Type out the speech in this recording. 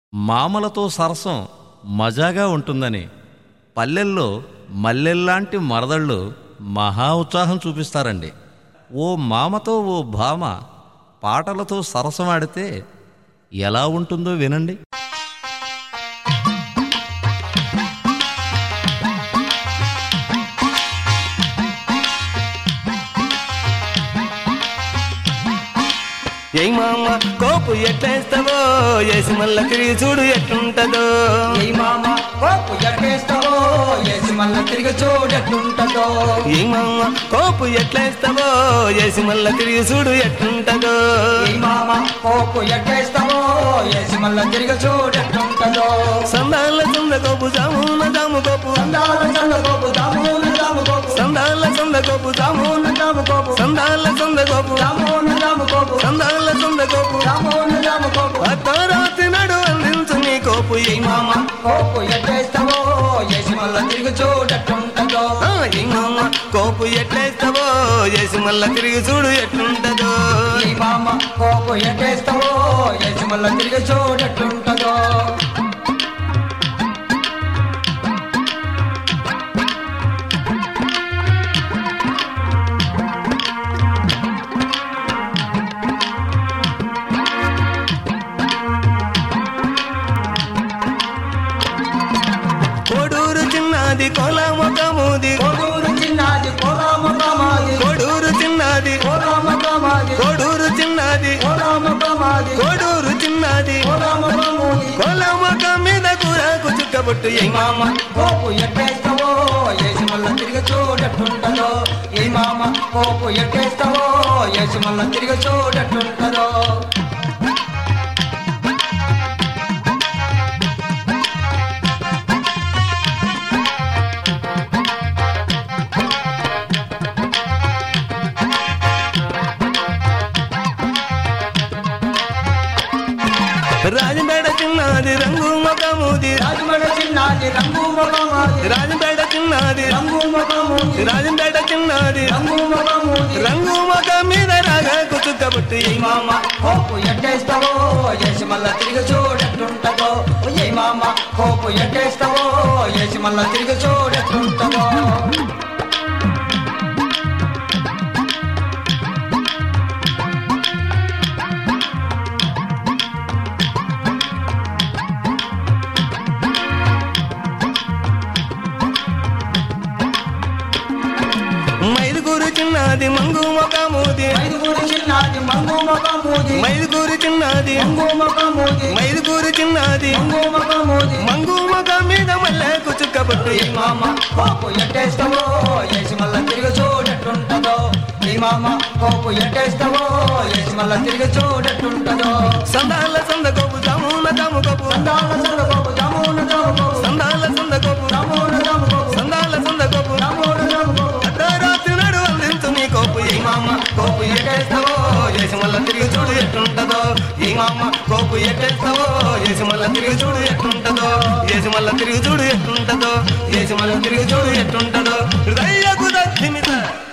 మామలతో సరసం మజాగా ఉంటుందని పల్లెల్లో మల్లెల్లాంటి మరదళ్ళు మహా ఉత్సాహం చూపిస్తారండి ఓ మామతో ఓ భామ పాటలతో సరసమాడితే ఎలా ఉంటుందో వినండి ఏ మామ కోపు ఎట్లేస్తావో ఏసి మళ్ళా తిరిగి చూడు ఎట్లుంటదో ఏ మామ కోపు ఎట్టేస్తావో ఏసి మళ్ళా తిరిగి చూడెట్లుంటదో ఏ మామ కోపు ఎట్లేస్తావో ఏసి మళ్ళా తిరిగి చూడు ఎట్లుంటదో ఏ మామ కోపు ఎట్టేస్తావో ఏసి మళ్ళా తిరిగి చూడెట్లుంటదో సందాల సంద కోపు జామున జాము కోపు సందాల సంద కోపు దామోన దాము కోపు సందాల సంద కోపు జామున దామోన దాము కోపు సందాల సంద కోపు దామోన దాము కోపు సందాల సంద కోపు దామోన దాము కోపు అర్ధరాత్రి నడు అందించు నీ కోపు ఏ ఏ మామ కోపు ఎట్టేస్తావో ఏసి మళ్ళా తిరిగి చూడెట్లుంటదో ఆ, ఏ మామ కోపు ఎట్లేస్తావో ఏసి మళ్ళా తిరిగి చూడు ఎట్లుంటదో ఏ మామ కోపు ఎట్టేస్తావో ఏసి మళ్ళా తిరిగి చూడెట్లుంటదో కోడూరు చిన్నది కోలామొకముది కొడూరు చిన్నది కోరామకమాది కోడూరు చిన్నది కోరామకమాది కోడూరు చిన్నది కోరామకమాది కోడూరు చిన్నది కోరామకమూది కోలామొక మీద కూరకు చుక్కబొట్టు ఏ ఏ మామ కోపు ఎట్టేస్తావో ఏసి మళ్ళా తిరిగి చూడట్టుంటదో ఏ మామ కోపు ఎట్టేస్తావో ఏసి మళ్ళా తిరిగి చూడట్టుంటదో రాజంపేట చిన్నది రంగు మొకముది రాజమడ చిన్నది రంగు మగమాది రాజంపేట చిన్నది రంగు మగమూది రాజంపేట చిన్నది రంగు మగమూది రంగు మొక మీద రాగాకు చుక్కబొట్టు ఏ ఏ మామ కోపు ఎట్టేస్తావో ఏసి మళ్ళా తిరిగి చూడట్టుంటదో ఏ మామ కోపు ఎట్టేస్తావో ఏసి మళ్ళా తిరిగి చూడట్టుంటదో మైదుగురు చిన్నది మంగు మొకముది ఐదుగురు చిన్నది మంగు మగమూది మైదుగురు చిన్నది మంగు మగమూది మైదుగురు చిన్నది మంగు మగమూది మంగు మొక మీద మళ్ళకు చుక్కబొట్టు ఏ మామ కోపు ఎట్టేస్తావో ఏసి మళ్ళా తిరిగి చూడట్టుంటదో ఏ మామ కోపు ఎట్టేస్తావో ఏసి మళ్ళా తిరిగి చూడట్టుంటదో సందాల సంద కోపు జామున జాము కోపు సందాల సంద కోపు దామోన దాము కోపు సందాల సంద కోపు దామోన దాము కోపు సందాల సంద కోపు దామోన దాము కోపు అర్ధరాత్రి నడు అందించు నీ కోపు ఏ మామ కోపు ఎట్టేస్తావో ఏసి మళ్ళా తిరిగి చూడు ఎట్లుంటదో ఈ మామ కోపు ఎట్టేస్తావో ఏసి మళ్ళా తిరిగి చూడు ఎట్లుంటదో ఏసి మళ్ళా తిరిగి చూడు ఎట్లుంటదో ఏసి మళ్ళా తిరిగి చూడు ఎట్లుంటదో హృదయకు దక్షిమిత